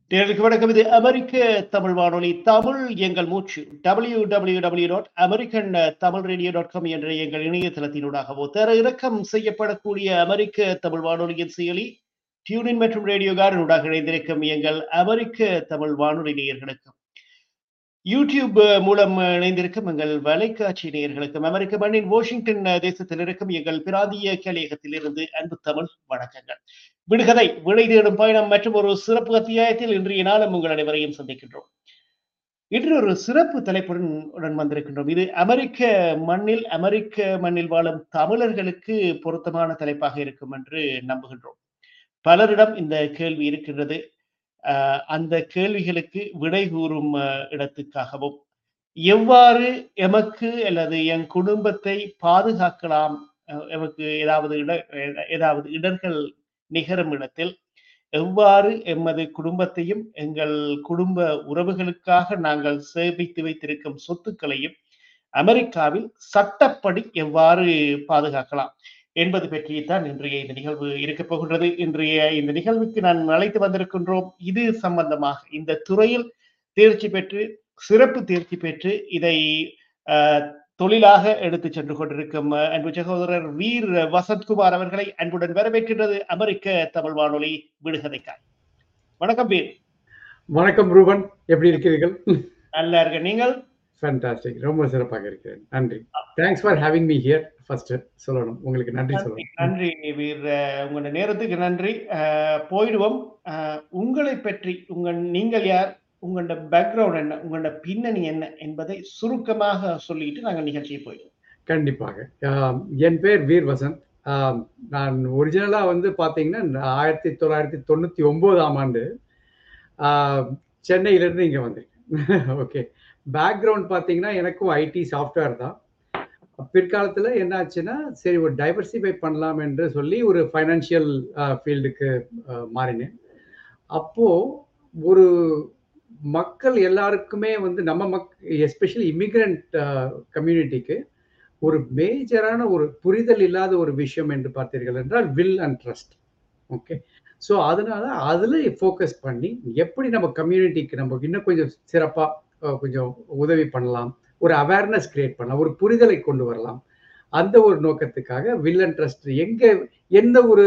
நேர்களுக்கு வணக்கம் இது அமெரிக்க தமிழ் வானொலி தமிழ் எங்கள் மூச்சு W W W dot American Tamil radio dot com என்ற எங்கள் இணையதளத்தினூடாகவோ தர இறக்கம் செய்யப்படக்கூடிய அமெரிக்க தமிழ் வானொலியின் செயலி டியூனின் மற்றும் ரேடியோ கார்டனூடாக இணைந்திருக்கும் எங்கள் அமெரிக்க தமிழ் வானொலி நேயர்களுக்கும் யூடியூப் மூலம் இணைந்திருக்கும் எங்கள் வலைக்காட்சி நேயர்களுக்கும் அமெரிக்க மண்ணின் வாஷிங்டன் தேசத்தில் இருக்கும் எங்கள் பிராந்திய கலையகத்தில் இருந்து அன்பு தமிழ் வணக்கங்கள் விடுகதை விடை தேடும் பயணம் மற்றும் ஒரு சிறப்பு அத்தியாயத்தில் இன்றைய நாளும் உங்கள் அனைவரையும் சந்திக்கின்றோம் இன்று ஒரு சிறப்பு தலைப்புடன் உடன் வந்திருக்கின்றோம் இது அமெரிக்க மண்ணில் அமெரிக்க மண்ணில் வாழும் தமிழர்களுக்கு பொருத்தமான தலைப்பாக இருக்கும் என்று நம்புகின்றோம் பலரிடம் இந்த கேள்வி இருக்கின்றது அந்த கேள்விகளுக்கு விடை கூறும் இடத்துக்காகவும் எவ்வாறு எமக்கு அல்லது என் குடும்பத்தை பாதுகாக்கலாம் எமக்கு ஏதாவது இட ஏதாவது இடர்கள் நிகரும் இடத்தில் எவ்வாறு எமது குடும்பத்தையும் எங்கள் குடும்ப உறவுகளுக்காக நாங்கள் சேமித்து வைத்திருக்கும் சொத்துக்களையும் அமெரிக்காவில் சட்டப்படி எவ்வாறு பாதுகாக்கலாம் என்பது பற்றித்தான் இன்றைய இந்த நிகழ்வு இருக்க போகின்றது இன்றைய இந்த நிகழ்வுக்கு நான் அழைத்து வந்திருக்கின்றோம் இது சம்பந்தமாக இந்த துறையில் தேர்ச்சி பெற்று சிறப்பு தேர்ச்சி பெற்று இதை தொழிலாக எடுத்து சென்று கொண்டிருக்கும் அன்பு சகோதரர் வீர் வசந்த்குமார் அவர்களை அன்புடன் வரவேற்கின்றது அமெரிக்க தமிழ் வானொலி விடுகதைக்காய் வணக்கம் வீர் வணக்கம் ரூபன் எப்படி இருக்கிறீர்கள் நல்லா இருக்க நீங்கள் ஃபேண்டாஸ்டிக் ரொம்ப சிறப்பாக இருக்கிறேன் நன்றி thanks for having me here first சொல்லணும் உங்களுக்கு நன்றி சொல்லணும் நன்றி வீர் உங்களோட நேரத்துக்கு நன்றி போயிடுவோம் உங்களை பற்றி உங்க நீங்கள் யார் உங்களோட பேக்ரவுண்ட் என்ன உங்களோட பின்னணி என்ன என்பதை சுருக்கமாக சொல்லிட்டு நாங்கள் நிகழ்ச்சியை போயிடுவோம் கண்டிப்பாக என் பேர் வீர் வசந்த் நான் ஒரிஜினலாக வந்து பார்த்தீங்கன்னா ஆயிரத்தி தொள்ளாயிரத்தி தொண்ணூற்றி ஒம்போதாம் ஆண்டு சென்னையிலேருந்து இங்கே வந்திருக்கேன் ஓகே பேக்ரவுண்ட் பார்த்தீங்கன்னா எனக்கும் ஐடி சாஃப்ட்வேர் தான் பிற்காலத்தில் என்ன ஆச்சுன்னா சரி ஒரு டைவர்சிஃபை பண்ணலாம் என்று சொல்லி ஒரு ஃபைனான்சியல் ஃபீல்டுக்கு மாறினேன் அப்போது ஒரு மக்கள் எல்லாருக்குமே வந்து நம்ம மக் எஸ்பெஷலி இமிக்ரண்ட் கம்யூனிட்டிக்கு ஒரு மேஜரான ஒரு புரிதல் இல்லாத ஒரு விஷயம் என்று பார்த்தீர்கள் என்றால் will and trust okay so அதனால அதில் ஃபோக்கஸ் பண்ணி எப்படி நம்ம கம்யூனிட்டிக்கு நம்ம இன்னும் கொஞ்சம் சிறப்பாக கொஞ்சம் உதவி பண்ணலாம் ஒரு அவேர்னஸ் கிரியேட் பண்ணலாம் ஒரு புரிதலை கொண்டு வரலாம் அந்த ஒரு நோக்கத்துக்காக வில் அண்ட் ட்ரஸ்ட் எங்கே எந்த ஒரு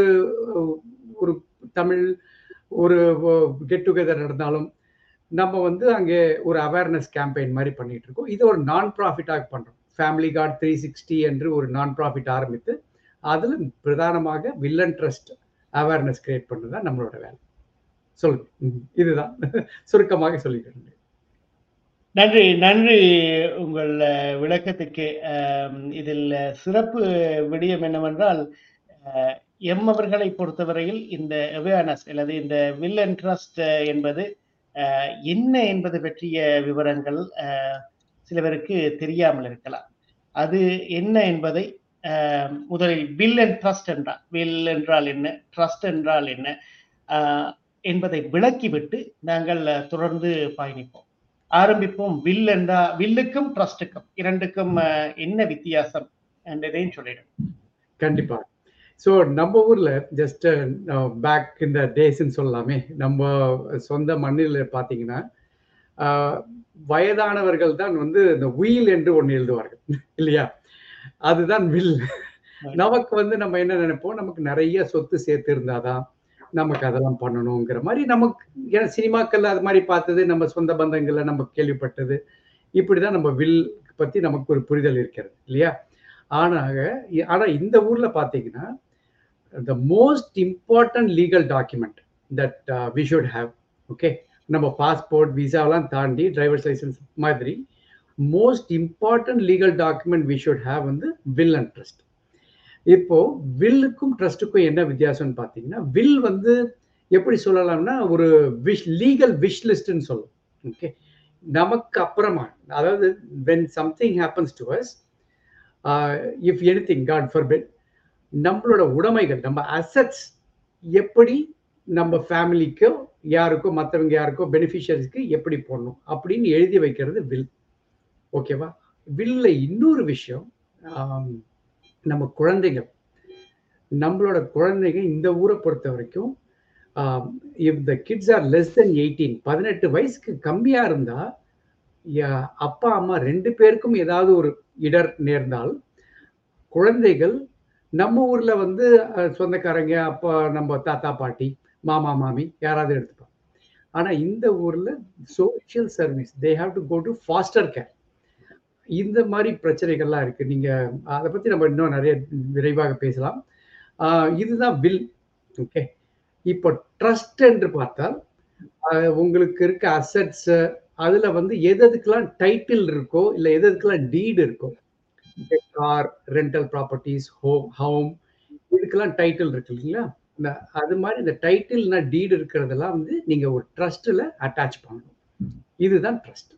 ஒரு தமிழ் ஒரு கெட் டுகெதர் நடந்தாலும் நம்ம வந்து அங்கே ஒரு அவேர்னஸ் கேம்பெயின் மாதிரி பண்ணிட்டு இருக்கோம் இது ஒரு நான் ப்ராஃபிட்டாக பண்ணுறோம் ஃபேமிலி கார்டு த்ரீ சிக்ஸ்டி என்று ஒரு நான் ப்ராஃபிட் ஆரம்பித்து அதில் பிரதானமாக வில்லன் ட்ரஸ்ட் அவேர்னஸ் கிரியேட் பண்ணுறது தான் நம்மளோட வேலை சொல்லுங்க இதுதான் சுருக்கமாக சொல்லிக்கிறேன் நன்றி நன்றி உங்கள் விளக்கத்துக்கு இதில் சிறப்பு விடயம் என்னவென்றால் எம் அவர்களை பொறுத்தவரையில் இந்த அவேர்னஸ் அல்லது இந்த வில் அண்ட் ட்ரஸ்ட் என்பது என்ன என்பது பற்றிய விவரங்கள் சில பேருக்கு தெரியாமல் இருக்கலாம் அது என்ன என்பதை முதலில் வில் அண்ட் ட்ரஸ்ட் என்றால் வில் என்றால் என்ன ட்ரஸ்ட் என்றால் என்ன என்பதை விளக்கிவிட்டு நாங்கள் தொடர்ந்து பயணிப்போம் ஆரம்பிப்போம் வில் என்றா வில்லுக்கும் ட்ரஸ்டுக்கும் இரண்டுக்கும் என்ன வித்தியாசம் என்றதையும் சொல்லிடும் கண்டிப்பா ஸோ நம்ம ஊர்ல ஜஸ்ட் பேக் இந்த டேஸ்ன்னு சொல்லலாமே நம்ம சொந்த மண்ணில் பார்த்தீங்கன்னா வயதானவர்கள் தான் வந்து இந்த உயில் என்று ஒன்று எழுதுவார்கள் இல்லையா அதுதான் வில் நமக்கு வந்து நம்ம என்ன நினைப்போம் நமக்கு நிறைய சொத்து சேர்த்து இருந்தாதான் நமக்கு அதெல்லாம் பண்ணணுங்கிற மாதிரி நமக்கு ஏன்னா சினிமாக்கள்ல அது மாதிரி பார்த்தது நம்ம சொந்த பந்தங்கள்ல நம்ம கேள்விப்பட்டது இப்படிதான் நம்ம வில் பத்தி நமக்கு ஒரு புரிதல் இருக்கிறது இல்லையா ஆனாக ஆனா இந்த ஊர்ல பாத்தீங்கன்னா the most important legal document that we should have okay நம்ம பாஸ்போர்ட் விசாவெல்லாம் தாண்டி டிரைவர்ஸ் லைசன்ஸ் மாதிரி most important legal document we should have வந்து வில் அண்ட் ட்ரஸ்ட் இப்போ வில்லுக்கும் ட்ரஸ்ட்டுக்கும் என்ன வித்தியாசம்னு பார்த்தீங்கன்னா வில் வந்து எப்படி சொல்லலாம்னா ஒரு விஷ் லீகல் விஷ் லிஸ்ட்னு சொல்லும் ஓகே நமக்கு அப்புறமா அதாவது when something happens to us if anything God forbid நம்மளோட உடைமைகள் நம்ம அசட்ஸ் எப்படி நம்ம ஃபேமிலிக்கோ யாருக்கோ மற்றவங்க யாருக்கோ பெனிஃபிஷியரிஸ்க்கு எப்படி போடணும் அப்படின்னு எழுதி வைக்கிறது வில் ஓகேவா வில்ல இன்னொரு விஷயம் நம்ம குழந்தைகள் நம்மளோட குழந்தைங்க இந்த ஊரை பொறுத்த வரைக்கும் if the kids are less than eighteen பதினெட்டு வயசுக்கு கம்மியா இருந்தா யா- அப்பா அம்மா ரெண்டு பேருக்கும் ஏதாவது ஒரு இடர் நேர்ந்தால் குழந்தைகள் நம்ம ஊர்ல வந்து அஹ், சொந்தக்காரங்க அப்பா நம்ம தாத்தா பாட்டி மாமா மாமி யாராவது எடுத்துப்பாங்க ஆனா இந்த ஊர்ல social service they have to go to foster care இந்த மாதிரி பிரச்சனைகள்லாம் இருக்கு நீங்க அதை பத்தி நம்ம இன்னும் நிறைய விரைவாக பேசலாம் ஆஹ் இதுதான் வில் ஓகே இப்போ ட்ரஸ்ட் என்று பார்த்தால் ஆஹ் உங்களுக்கு இருக்க அசட்ஸ் அதுல வந்து எது எதுக்கெல்லாம் டைட்டில் இருக்கோ இல்ல எது எதுக்கெல்லாம் டீடு இருக்கோ car rental properties home home இதுக்கெல்லாம் டைட்டில் இருக்கு இல்லைங்களா இந்த அது மாதிரி இந்த டைட்டில்னா டீடு இருக்கிறதெல்லாம் வந்து நீங்க ஒரு ட்ரஸ்ட்ல அட்டாச் பண்ணணும் இதுதான் ட்ரஸ்ட்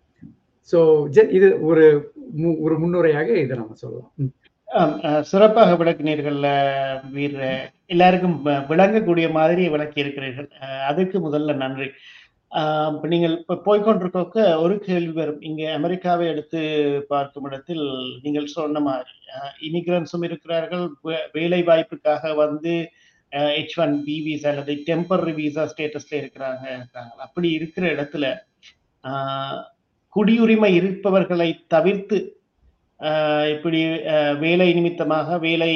ஸோ இது ஒரு மு- ஒரு முன்னுரையாக இதை நம்ம சொல்லலாம் ம். ஆம், அஹ், சிறப்பாக விளக்கினீர்கள் அஹ், வீர் எல்லாருக்கும் வ- விளங்கக்கூடிய மாதிரி விளக்கி இருக்கிறீர்கள் அஹ், அதுக்கு முதல்ல நன்றி ஆஹ், இப்ப நீங்கள் இப்ப போய்கொண்டிருக்க ஒரு கேள்வி வரும் இங்க அமெரிக்காவை எடுத்து பார்க்கும் இடத்தில் நீங்கள் சொன்ன மாதிரி இமிகிரன்ஸும் இருக்கிறார்கள் வே- வேலை வாய்ப்புக்காக வந்து ஹெச் ஒன் பி விசா அல்லது டெம்பரரி விசா ஸ்டேட்டஸ்ல இருக்கிறாங்க இருக்காங்க அப்படி இருக்கிற இடத்துல ஆஹ், குடியுரிமை இருப்பவர்களை தவிர்த்து ஆஹ் இப்படி ஆஹ் வேலை நிமித்தமாக வேலை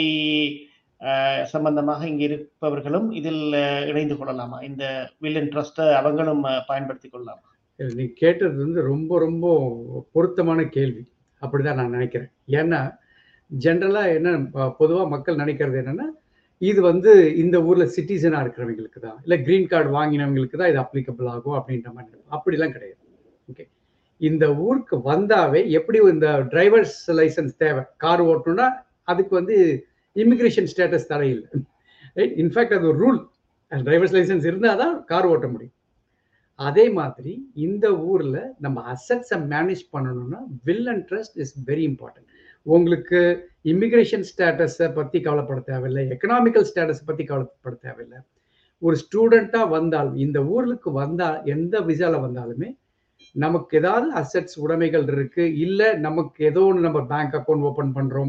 ஆஹ் சம்பந்தமாக இங்க இருப்பவர்களும் இதில் ஆஹ் இணைந்து கொள்ளலாமா இந்த வில் ட்ரஸ்ட்டை அவங்களும் ஆஹ் பயன்படுத்திக் கொள்ளலாமா நீ கேட்டது வந்து ரொம்ப ரொம்ப பொருத்தமான கேள்வி அப்படிதான் நான் நினைக்கிறேன் ஏன்னா ஜென்ரலா என்ன ப- பொதுவா மக்கள் நினைக்கிறது என்னன்னா இது வந்து இந்த ஊர்ல சிட்டிசனா இருக்கிறவங்களுக்கு தான் இல்ல கிரீன் கார்டு வாங்கினவங்களுக்கு தான் இது அப்ளிகபிள் ஆகும் அப்படின்ற மாதிரி இருக்கும். அப்படிலாம் கிடையாது ஓகே இந்த ஊருக்கு வந்தாவே எப்படி இந்த டிரைவர்ஸ் லைசன்ஸ் தேவை கார் ஓட்டணும்னா அதுக்கு வந்து இமிகிரேஷன் ஸ்டேட்டஸ் தடையில்லை ரைட் இன்ஃபேக்ட் அது ஒரு ரூல் டிரைவர்ஸ் லைசன்ஸ் இருந்தால் தான் கார் ஓட்ட முடியும் அதே மாதிரி இந்த ஊர்ல நம்ம அசட்ஸை மேனேஜ் பண்ணணும்னா will and trust is very important உங்களுக்கு இமிகிரேஷன் ஸ்டேட்டஸை பத்தி கவலைப்பட தேவையில்லை எக்கனாமிக்கல் ஸ்டேட்டஸ் பத்தி கவலைப்பட தேவையில்லை ஒரு ஸ்டூடெண்டா வந்தால் இந்த ஊருக்கு வந்தா எந்த விசால வந்தாலுமே நமக்கு ஏதாவது அசட்ஸ் உடைமைகள் இருக்கு இல்ல நமக்கு ஏதோ ஒன்று நம்ம பேங்க் அக்கௌண்ட் ஓபன் பண்றோம்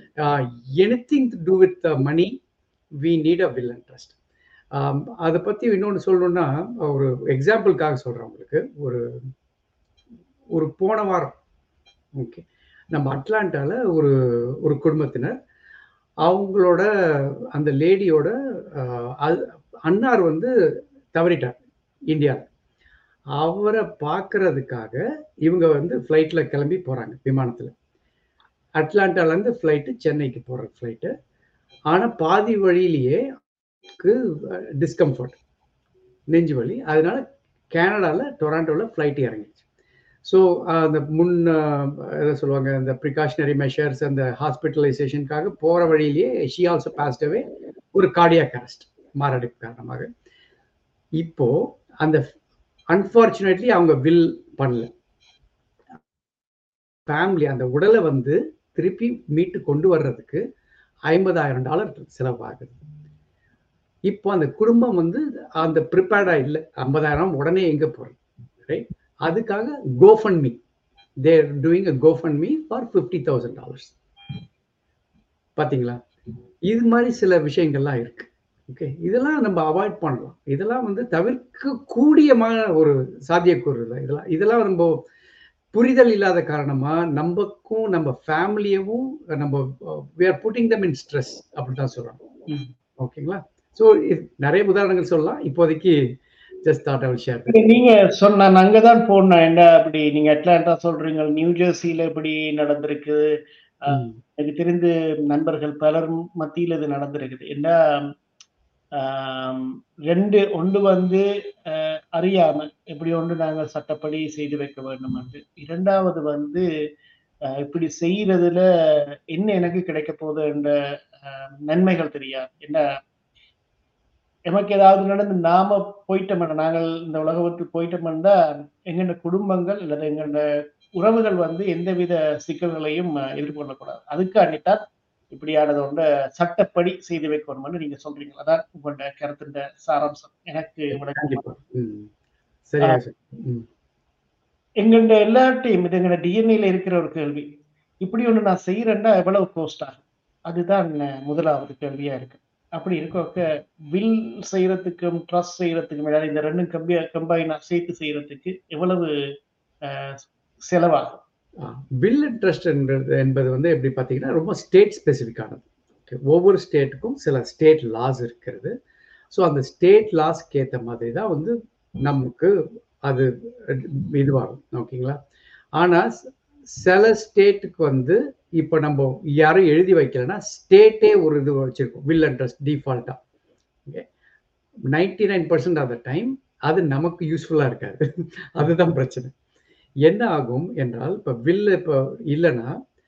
anything to do with money we need a will and trust அதை பத்தி இன்னொன்று சொல்லணும்னா ஒரு எக்ஸாம்பிளுக்காக சொல்றேன் உங்களுக்கு ஒரு ஒரு போன வாரம் ஓகே நம்ம அட்லாண்டால ஒரு ஒரு குடும்பத்தினர் அவங்களோட அந்த லேடியோட அன்னார் வந்து தவறிட்டார் இந்தியாவில் அவரை பார்க்கறதுக்காக இவங்க வந்து ஃப்ளைட்ல கிளம்பி போறாங்க விமானத்தில் அட்லாண்டாலேருந்து ஃப்ளைட்டு சென்னைக்கு போகிற ஃப்ளைட்டு ஆனால் பாதி வழியிலேயே டிஸ்கம்ஃபர்ட் நெஞ்சு வலி அதனால கனடாவில் டொராண்டோவில் ஃப்ளைட் இறங்கிடுச்சு ஸோ அந்த முன் எதை சொல்லுவாங்க இந்த ப்ரிகாஷனரி மெஷர்ஸ் அந்த ஹாஸ்பிட்டலைசேஷனுக்காக போகிற வழியிலேயே ஷி ஆல்சோ பாஸ்டவே ஒரு கார்டியாக் அரெஸ்ட் மாரடைப்பு காரணமாக இப்போ அந்த அன்ஃபார்ச்சுனேட்லி அவங்க வில் பண்ணல ஃபேமிலி அந்த உடலை வந்து திருப்பி மீட்டு கொண்டு வர்றதுக்கு ஐம்பதாயிரம் டாலர் செலவாகுது இப்போ அந்த குடும்பம் வந்து அந்த ப்ரிப்பேர்டா இல்லை ஐம்பதாயிரம் உடனே எங்க போறது ரைட் அதுக்காக GoFundMe there doing a GoFundMe for fifty thousand dollars பார்த்தீங்களா இது மாதிரி சில விஷயங்கள்லாம் இருக்கு ஓகே இதெல்லாம் நம்ம அவாய்ட் பண்ணலாம் இதெல்லாம் வந்து தவிர்க்க கூடியமான ஒரு சாத்தியக்கூறு இல்லை இதெல்லாம் இதெல்லாம் நம்ம புரிதல் இல்லாத காரணமா நமக்கும் நம்ம ஃபேமிலியவும் நம்ம we are putting them in stress அப்படிதான் சொல்றோம் ஓகேங்களா ஸோ நிறைய உதாரணங்கள் சொல்லலாம் இப்போதைக்கு ஜஸ்ட் தாட் அவள் ஷேர் நீங்க சொன்ன நான் அங்கதான் போனேன் என்ன அப்படி நீங்க அட்லாண்டா சொல்றீங்க நியூ ஜெர்சியில இப்படி நடந்திருக்கு எனக்கு தெரிந்து நண்பர்கள் பலர் மத்தியில் இது நடந்திருக்குது என்ன ரெண்டு ஒன்று வந்து அறியாம எப்படி ஒன்று நாங்கள் சட்டப்படி செய்து வைக்க வேண்டும் என்று இரண்டாவது வந்து இப்படி செய்யறதுல என்ன எனக்கு கிடைக்க போகுது என்ற நன்மைகள் தெரியாது என்ன எமக்கு ஏதாவது நடந்து நாம போயிட்டோம்னா நாங்கள் இந்த உலகத்தில் போயிட்டோம்னா எங்களோட குடும்பங்கள் அல்லது எங்களோட உறவுகள் வந்து எந்தவித சிக்கல்களையும் எதிர்கொள்ளக்கூடாது அதுக்காண்டித்தான் இப்படியானது ஒன்று சட்டப்படி செய்து வைக்கணும்னு நீங்க சொல்றீங்க அதான் உங்களோட கருத்துன்ற சாராம்சம் எனக்கு எங்களோட எல்லாட்டையும் இது எங்களோட டிஎன்ஏல இருக்கிற ஒரு கேள்வி இப்படி ஒண்ணு நான் செய்யறேன்னா எவ்வளவு கோஸ்ட் ஆகும் அதுதான் முதலாவது கேள்வியா இருக்கு அப்படி இருக்க வில் செய்யறதுக்கும் ட்ரஸ்ட் செய்யறதுக்கும் இடையில இந்த ரெண்டும் கம்பி கம்பைனா சேர்த்து செய்யறதுக்கு எவ்வளவு அஹ், செலவாகும் வில் இன்ட்ரெஸ்ட் என்பது வந்து எப்படி பார்த்தீங்கன்னா ரொம்ப ஸ்டேட் ஸ்பெசிஃபிக்கானது Okay, ஒவ்வொரு ஸ்டேட்டுக்கும் சில ஸ்டேட் லாஸ் இருக்கிறது ஸோ அந்த ஸ்டேட் லாஸ்க்கு ஏற்ற மாதிரி தான் வந்து நமக்கு அது இதுவாகும் ஓகேங்களா ஆனால் சில ஸ்டேட்டுக்கு வந்து இப்போ நம்ம யாரும் எழுதி வைக்கலன்னா ஸ்டேட்டே ஒரு இது வச்சிருக்கோம் வில் இன்ட்ரெஸ்ட் டிஃபால்ட்டாக okay ninety nine percent of the time அது நமக்கு யூஸ்ஃபுல்லாக இருக்காது அதுதான் பிரச்சனை என்ன ஆகும் என்றால் இப்போ வில் இப்போ இல்லைன்னா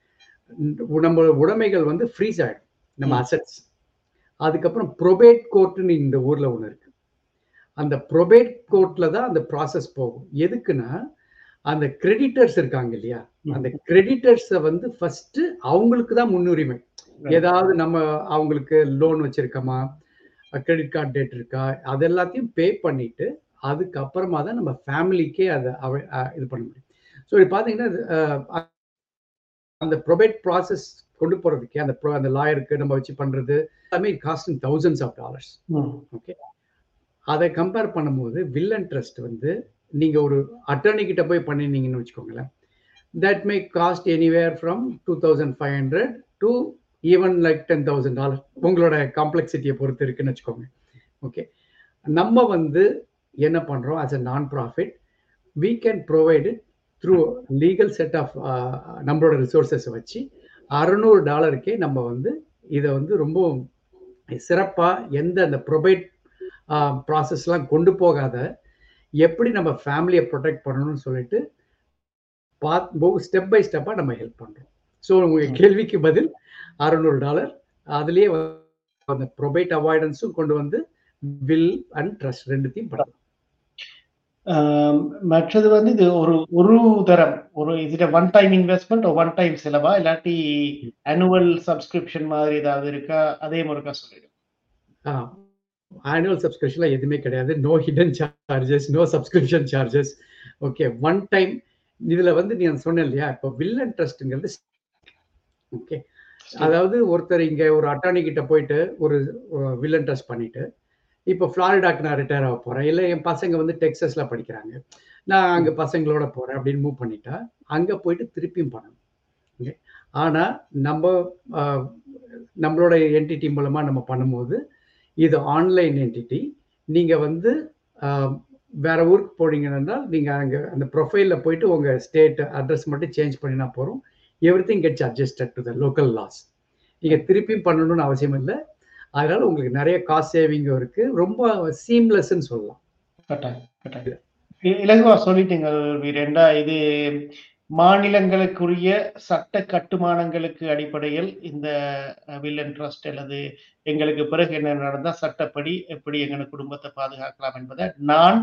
நம்ம உடைமைகள் வந்து ஃப்ரீஸ் ஆகிடும் நம்ம ம். அசட்ஸ் அதுக்கப்புறம் ப்ரொபேட் கோர்ட்டுன்னு இந்த ஊர்ல ஒன்று இருக்கு அந்த ப்ரொபேட் கோர்ட்ல தான் அந்த ப்ராசஸ் போகும் எதுக்குன்னா அந்த கிரெடிட்டர்ஸ் இருக்காங்க இல்லையா அந்த கிரெடிட்டர்ஸை வந்து ஃபர்ஸ்ட் அவங்களுக்கு தான் முன்னுரிமை ஏதாவது நம்ம அவங்களுக்கு லோன் வச்சிருக்கோமா கிரெடிட் கார்டு டேட் இருக்கா அது எல்லாத்தையும் பே பண்ணிட்டு அதுக்கப்புறமா தான் நம்ம ஃபேமிலிக்கே அதை அவ- அஹ் இது பண்ண முடியும் ஸோ இது பார்த்தீங்கன்னா அஹ், அந்த ப்ரொபேட் ப்ராசஸ் கொண்டு போறதுக்கு அந்த pro- அந்த லாயருக்கு நம்ம வச்சு பண்றது எல்லாமே cost in thousands of dollars hmm. Okay அதை கம்பேர் பண்ணும்போது வில் அண்ட் ட்ரஸ்ட் வந்து நீங்க ஒரு அட்டர்னி கிட்ட போய் பண்ணினீங்கன்னு வச்சுக்கோங்களேன் that may cost anywhere from two thousand five hundred to even like ten thousand dollar உங்களோட காம்ப்ளெக்சிட்டியை பொறுத்து இருக்குன்னு வச்சுக்கோங்க ஓகே நம்ம வந்து என்ன பண்றோம் as a nonprofit we can provide it through legal set of நம்மளோட ரிசோர்ஸஸ் வச்சு அறநூறு டாலருக்கே நம்ம வந்து இதை வந்து ரொம்ப சிறப்பாக எந்த அந்த ப்ரொபைட் ப்ராசஸ்லாம் கொண்டு போகாத எப்படி நம்ம ஃபேமிலியை ப்ரொடெக்ட் பண்ணணும்னு சொல்லிட்டு பார்த்து ஸ்டெப் பை ஸ்டெப்பாக நம்ம ஹெல்ப் பண்ணுறோம் ஸோ உங்கள் ம். கேள்விக்கு பதில் அறநூறு டாலர் அதுலேயே அந்த ப்ரொபைட் அவாய்டன்ஸும் கொண்டு வந்து வில் அண்ட் ட்ரஸ்ட் ரெண்டுத்தையும் பண்ணலாம் ஆம், மற்றது வந்து இது ஒரு ஒரு தரம் ஒரு இதுல one time investment one time செலவா இல்லாட்டி annual சப்ஸ்கிரிப்ஷன் மாதிரி ஏதாவது இருக்கா அதே முறைக்கா சொல்லிடும் ஆனுவல் சப்ஸ்கிரிப்ஷன்லாம் எதுவுமே கிடையாது no hidden charges no subscription charges okay one time இதுல வந்து நீ சொன்ன இல்லையா இப்போ வில் அண்ட் ட்ரஸ்ட்ங்கிறது ஓகே அதாவது ஒருத்தர் இங்க ஒரு அட்டார்னி கிட்ட போயிட்டு ஒரு வில் அண்ட் ட்ரஸ்ட் பண்ணிட்டு இப்போ ஃப்ளாரிடாக்கு நான் ரிட்டையர் ஆக போறேன் இல்லை என் பசங்க வந்து டெக்ஸஸ்ல படிக்கிறாங்க நான் அங்க பசங்களோட போறேன் அப்படின்னு மூவ் பண்ணிட்டா அங்க போயிட்டு திருப்பியும் பண்ணணும் ஓகே ஆனா நம்ம ஆஹ், நம்மளோட என்டிட்டி மூலமா நம்ம பண்ணும்போது இது ஆன்லைன் என்டிட்டி நீங்க வந்து ஆஹ், வேற ஊருக்கு போனீங்கன்னா நீங்க அங்க அந்த ப்ரொஃபைல்ல போயிட்டு உங்க ஸ்டேட் அட்ரஸ் மட்டும் சேஞ்ச் பண்ணினா போறோம் everything gets adjusted to the local laws நீங்க திருப்பியும் பண்ணணும்னு அவசியம் இல்லை அதனால உங்களுக்கு நிறைய காஸ்ட் சேவிங்கும் இருக்கு ரொம்ப சீம்லெஸ்ன்னு சொல்லலாம் கட்டாயம் கட்டாயம் இ- இலகுவா சொல்லிட்டீங்க வீரேண்டா இது மாநிலங்களுக்குரிய சட்ட கட்டுமானங்களுக்கு அடிப்படையில் இந்த வில் அண்ட் ட்ரஸ்ட் அல்லது எங்களுக்கு பிறகு என்ன நடந்தா சட்டப்படி எப்படி எங்கள் குடும்பத்தை பாதுகாக்கலாம் என்பதை நான்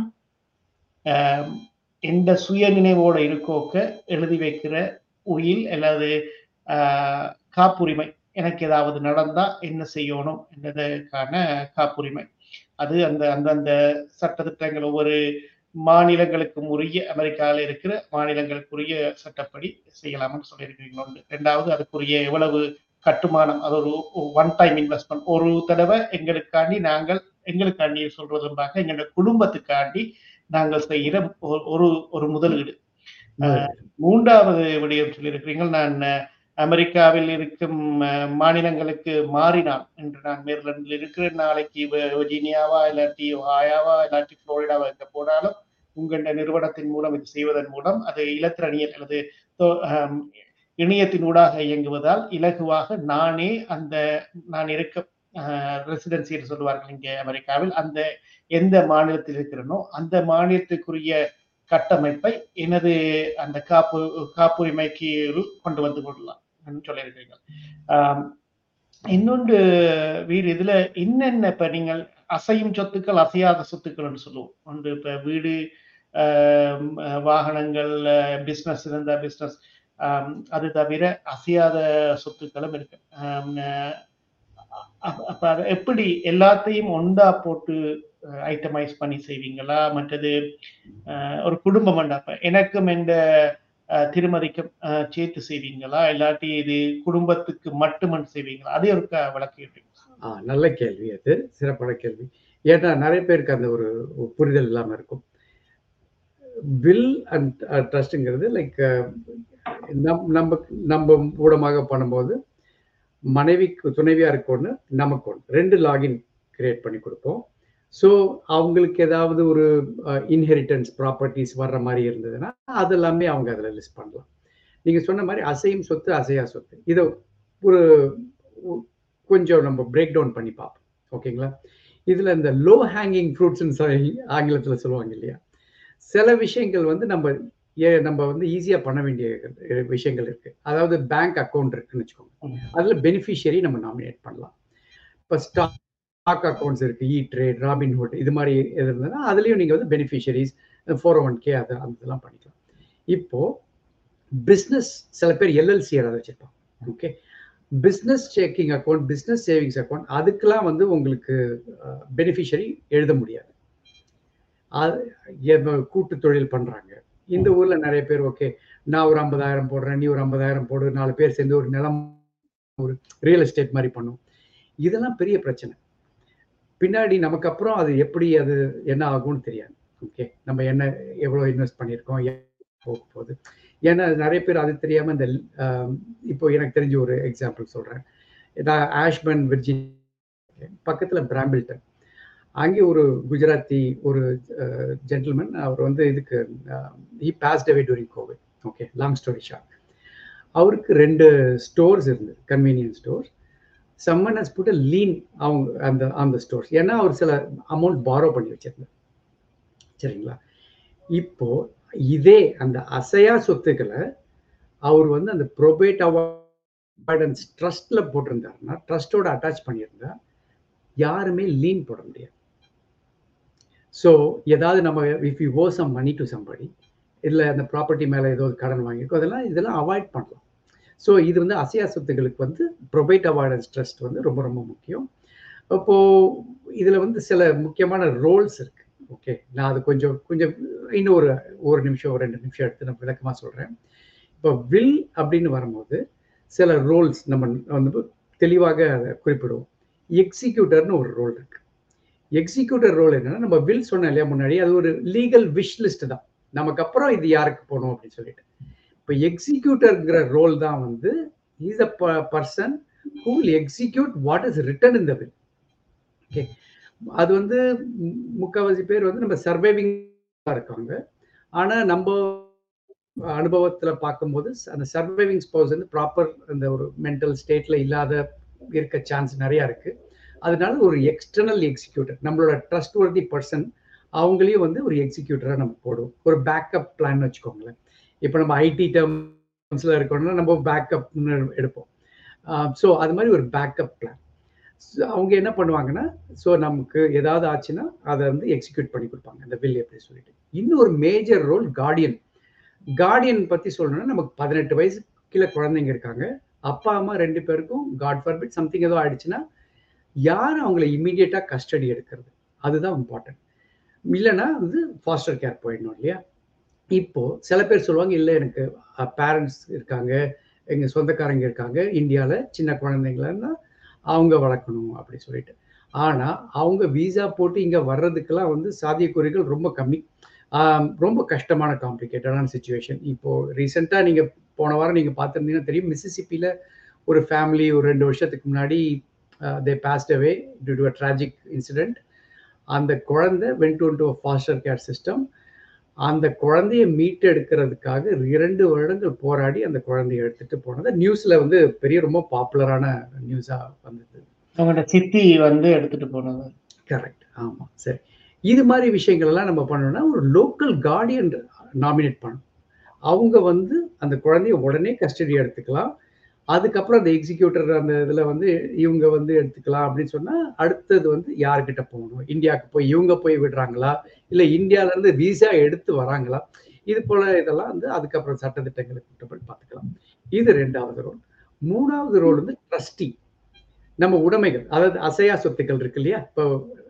ஆம், எந்த சுய நினைவோட இருக்கோக்க எழுதி வைக்கிற உயில் அல்லது ஆஹ், காப்புரிமை எனக்கு ஏதாவது நடந்தா என்ன செய்யணும் என்பதற்கான காப்புரிமை அது அந்த அந்தந்த சட்டத்திட்டங்கள் ஒவ்வொரு மாநிலங்களுக்கும் உரிய அமெரிக்காவில் இருக்கிற மாநிலங்களுக்குரிய சட்டப்படி செய்யலாம்னு சொல்லியிருக்கிறீங்க ஒன்று ரெண்டாவது அதுக்குரிய எவ்வளவு கட்டுமானம் அது ஒரு ஒன் டைம் இன்வெஸ்ட்மெண்ட் ஒரு தடவை எங்களுக்காண்டி நாங்கள் எங்களுக்காண்டி சொல்றதுன்றாக எங்களோட குடும்பத்துக்காண்டி நாங்கள் செய்கிற ஒரு- ஒரு ஒரு முதலீடு ஆஹ், மூன்றாவது விடயம் சொல்லியிருக்கிறீங்க நான் அஹ், அமெரிக்காவில் இருக்கும் அஹ், மாநிலங்களுக்கு மாறினான் என்று நான் மேர்லண்டில் இருக்கிற நாளைக்கு வெ- வெர்ஜீனியாவா இல்லாட்டி ஒஹாயாவா இல்லாட்டி புளோரிடாவா எங்க போனாலும் உங்களோட நிறுவனத்தின் மூலம் இது செய்வதன் மூலம் அது இலத்திரனியல் அல்லது தொ- ஆம், இணையத்தின் ஊடாக இயங்குவதால் இலகுவாக நானே அந்த நான் இருக்க ரெசிடென்சி சொல்லுவார்கள் இங்கே அமெரிக்காவில் அந்த எந்த மாநிலத்தில் இருக்கிறனோ அந்த மாநிலத்துக்குரிய கட்டமைப்பை எனது அந்த காப்பு காப்புரிமைக்கு கொண்டு வந்து கொள்ளலாம் என்று சொல்லியிருக்கிறீங்க ஆம், இன்னொன்று வீடு இதுல என்னென்ன இப்ப நீங்கள் அசையும் சொத்துக்கள் அசையாத சொத்துக்கள்னு சொல்லுவோம் ஒன்று இப்ப வீடு ஆம், வாகனங்கள் பிசினஸ் இருந்தா பிசினஸ் அது தவிர அசையாத சொத்துக்களும் இருக்கு ஆம், அப்ப அப்ப அதை எப்படி எல்லாத்தையும் ஒண்டா போட்டு ஐட்டமைஸ் பண்ணி செய்வீங்களா மற்றது அஹ், ஒரு குடும்பம் அப்ப எனக்கும் இந்த அஹ், திருமதிக்கும் அஹ், சேர்த்து செய்வீங்களா இல்லாட்டி இது குடும்பத்துக்கு மட்டுமன் செய்வீங்களா அதே ஒரு க- விளக்கிட்டு ஆ நல்ல கேள்வி அது சிறப்பான கேள்வி ஏன்னா நிறைய பேருக்கு அந்த ஒரு புரிதல் இல்லாமல் இருக்கும் வில் அண்ட் ட்ரஸ்ட்டுங்கிறது லைக் நம் நம்ம நம்ம மூலமாக பண்ணும்போது மனைவிக்கு துணைவியாக இருக்க ஒன்று நமக்கு ஒன்று ரெண்டு லாகின் கிரியேட் பண்ணி கொடுப்போம் ஸோ அவங்களுக்கு ஏதாவது ஒரு இன்ஹெரிட்டன்ஸ் ப்ராப்பர்ட்டிஸ் வர்ற மாதிரி இருந்ததுன்னா அது எல்லாமே அவங்க அதில் லிஸ்ட் பண்ணலாம் நீங்கள் சொன்ன மாதிரி அசையும் சொத்து அசையா சொத்து இதை ஒரு கொஞ்சம் நம்ம பிரேக் டவுன் பண்ணி பார்ப்போம் ஓகேங்களா இதில் இந்த லோ ஹேங்கிங் ஃப்ரூட்ஸ்ன்னு ஆங்கிலத்தில் சொல்லுவாங்க இல்லையா சில விஷயங்கள் வந்து நம்ம ஏ நம்ம வந்து ஈஸியாக பண்ண வேண்டிய விஷயங்கள் இருக்குது அதாவது பேங்க் அக்கௌண்ட் இருக்குன்னு வச்சுக்கோங்க அதில் பெனிஃபிஷியரி நம்ம நாமினேட் பண்ணலாம் இப்போ ஸ்டாக் ஸ்டாக் அக்கௌண்ட்ஸ் இருக்கு இ ட்ரேட் ராபின்ஹுட் இது மாதிரி எது இருந்ததுன்னா அதுலேயும் நீங்கள் வந்து பெனிஃபிஷரிஸ் ஃபோர் ஒன் கே அது அந்த இதெல்லாம் பண்ணிக்கலாம் இப்போ பிஸ்னஸ் சில பேர் எல்எல்சி யாராவது வச்சிருப்பாங்க okay business checking account business savings account அதுக்கெல்லாம் வந்து உங்களுக்கு பெனிஃபிஷரி எழுத முடியாது அது கூட்டு தொழில் பண்ணுறாங்க இந்த ஊரில் நிறைய பேர் ஓகே நான் ஒரு ஐம்பதாயிரம் போடுறேன் நீ ஒரு ஐம்பதாயிரம் போடு நாலு பேர் சேர்ந்து ஒரு நிலம் ஒரு ரியல் எஸ்டேட் மாதிரி பண்ணும் இதெல்லாம் பெரிய பிரச்சனை பின்னாடி நமக்கு அப்புறம் அது எப்படி அது என்ன ஆகும்னு தெரியாது ஓகே நம்ம என்ன எவ்வளோ இன்வெஸ்ட் பண்ணியிருக்கோம் போக போகுது ஏன்னா நிறைய பேர் அது தெரியாமல் இந்த இப்போ எனக்கு தெரிஞ்ச ஒரு எக்ஸாம்பிள் சொல்கிறேன் நான் ஆஷ்பன் விர்ஜின் பக்கத்தில் பிராம்பிள்டன் அங்கே ஒரு குஜராத்தி ஒரு ஜென்டில்மேன் அவர் வந்து இதுக்கு he passed away during COVID okay long story short அவருக்கு ரெண்டு ஸ்டோர்ஸ் இருந்தது convenience stores someone has put lien அவங்க அந்த அந்த ஸ்டோர்ஸ் ஏன்னா அவர் சில அமௌண்ட் பாரோ பண்ணி வச்சிருந்தார் சரிங்களா இப்போ இதே அந்த அசையா சொத்துக்களை அவர் வந்து அந்த ப்ரொபேட் அவார்டன்ஸ் ட்ரஸ்ட்ல போட்டிருந்தாருன்னா ட்ரஸ்டோட அட்டாச் பண்ணியிருந்தா யாருமே லீன் போட முடியாது ஸோ ஏதாவது நம்ம if you owe some money to somebody இல்லை அந்த ப்ராப்பர்ட்டி மேலே ஏதோ கடன் வாங்கியிருக்கோம் அதெல்லாம் இதெல்லாம் அவாய்ட் பண்ணலாம் ஸோ இது வந்து அசையா சொத்துக்களுக்கு வந்து ப்ரொபைட் அவார்டன்ஸ் ட்ரஸ்ட் வந்து ரொம்ப ரொம்ப முக்கியம் அப்போது இதில் வந்து சில முக்கியமான ரோல்ஸ் இருக்கு ஓகே நான் அது கொஞ்சம் கொஞ்சம் இன்னும் ஒரு ஒரு நிமிஷம் ஒரு ரெண்டு நிமிஷம் எடுத்து நான் விளக்கமாக சொல்கிறேன் இப்போ வில் அப்படின்னு வரும்போது சில ரோல்ஸ் நம்ம வந்து தெளிவாக அதை குறிப்பிடுவோம் எக்ஸிக்யூட்டர்னு ஒரு ரோல் இருக்கு எக்ஸிக்யூட்டர் ரோல் என்னன்னா நம்ம வில் சொன்னோம் இல்லையா முன்னாடி அது ஒரு லீகல் விஷ் லிஸ்ட் தான் நமக்கு அப்புறம் இது யாருக்கு போகணும் அப்படின்னு சொல்லிட்டு இப்போ எக்ஸிக்யூட்டர்ங்கிற ரோல் தான் வந்து is a person who will execute what is written in the will okay அது வந்து முக்கால்வாசி பேர் வந்து நம்ம சர்வைவிங் இருக்காங்க ஆனால் நம்ம அனுபவத்தில் பார்க்கும்போது அந்த சர்வைவிங் ஸ்போஸ் வந்து ப்ராப்பர் அந்த ஒரு மென்டல் ஸ்டேட்ல இல்லாத இருக்க சான்ஸ் நிறையா இருக்கு அதனால ஒரு எக்ஸ்டர்னல் எக்ஸிக்யூட்டர் நம்மளோட ட்ரஸ்ட் ஒர்தி பர்சன் அவங்களையும் வந்து ஒரு எக்ஸிக்யூட்டராக நம்ம போடுவோம் ஒரு பேக்கப் பிளான் வச்சுக்கோங்களேன் இப்போ நம்ம ஐடி டேர்ம்ஸில் இருக்கோம்னா நம்ம பேக்கப்னு எடுப்போம் ஸோ அது மாதிரி ஒரு பேக்கப் பிளான் அவங்க என்ன பண்ணுவாங்கன்னா ஸோ நமக்கு ஏதாவது ஆச்சுன்னா அதை வந்து எக்ஸிக்யூட் பண்ணி கொடுப்பாங்க அந்த வில் எப்படி சொல்லிட்டு இன்னும் ஒரு மேஜர் ரோல் கார்டியன் கார்டியன் பற்றி சொல்லணும்னா நமக்கு பதினெட்டு வயசு கீழே குழந்தைங்க இருக்காங்க அப்பா அம்மா ரெண்டு பேருக்கும் காட் ஃபர்பிட் சம்திங் ஏதோ ஆயிடுச்சுன்னா யார் அவங்கள இம்மீடியட்டாக கஸ்டடி எடுக்கிறது அதுதான் இம்பார்ட்டன்ட் இல்லைன்னா வந்து ஃபாஸ்டர் கேர் போயிடணும் இல்லையா இப்போ சில பேர் சொல்லுவாங்க இல்லை எனக்கு பேரண்ட்ஸ் இருக்காங்க எங்கள் சொந்தக்காரங்க இருக்காங்க இந்தியாவில் சின்ன குழந்தைங்களன்னா அவங்க வளர்க்கணும் அப்படி சொல்லிட்டு ஆனால் அவங்க வீசா போட்டு இங்கே வர்றதுக்கெல்லாம் வந்து சாத்தியக்கூறுகள் ரொம்ப கம்மி ரொம்ப கஷ்டமான காம்ப்ளிகேட்டடான சுச்சுவேஷன் இப்போது ரீசெண்டாக நீங்கள் போன வாரம் நீங்கள் பார்த்துருந்தீங்கன்னா தெரியும் மிசிசிப்பியில் ஒரு ஃபேமிலி ஒரு ரெண்டு வருஷத்துக்கு முன்னாடி they passed away due to a tragic incident அந்த குழந்தை went to to foster care system அந்த குழந்தைய மீட்டு எடுக்கிறதுக்காக இரண்டு வருடங்கள் போராடி அந்த குழந்தைய எடுத்துட்டு போனது நியூஸ்ல வந்து பெரிய ரொம்ப பாப்புலரான நியூஸா வந்தது அவங்களோட சித்தி வந்து எடுத்துட்டு போனது கரெக்ட் ஆமா சரி இது மாதிரி விஷயங்கள் எல்லாம் நம்ம பண்ணோம்னா ஒரு லோக்கல் கார்டியன் நாமினேட் பண்ணணும் அவங்க வந்து அந்த குழந்தைய உடனே கஸ்டடி எடுத்துக்கலாம் அதுக்கப்புறம் அந்த எக்ஸிக்யூட்டர் அந்த இதில் வந்து இவங்க வந்து எடுத்துக்கலாம் அப்படின்னு சொன்னால் அடுத்தது வந்து யார்கிட்ட போகணும் இந்தியாவுக்கு போய் இவங்க போய் விடுறாங்களா இல்லை இந்தியாவிலேருந்து விசா எடுத்து வராங்களா இது போல இதெல்லாம் வந்து அதுக்கப்புறம் சட்டத்திட்டங்களை கூட்டப்பட்டு பார்த்துக்கலாம் இது ரெண்டாவது ரோல் மூணாவது ரோல் வந்து ட்ரஸ்டி நம்ம உடைமைகள் அதாவது அசையா சொத்துக்கள் இருக்கு இல்லையா இப்போ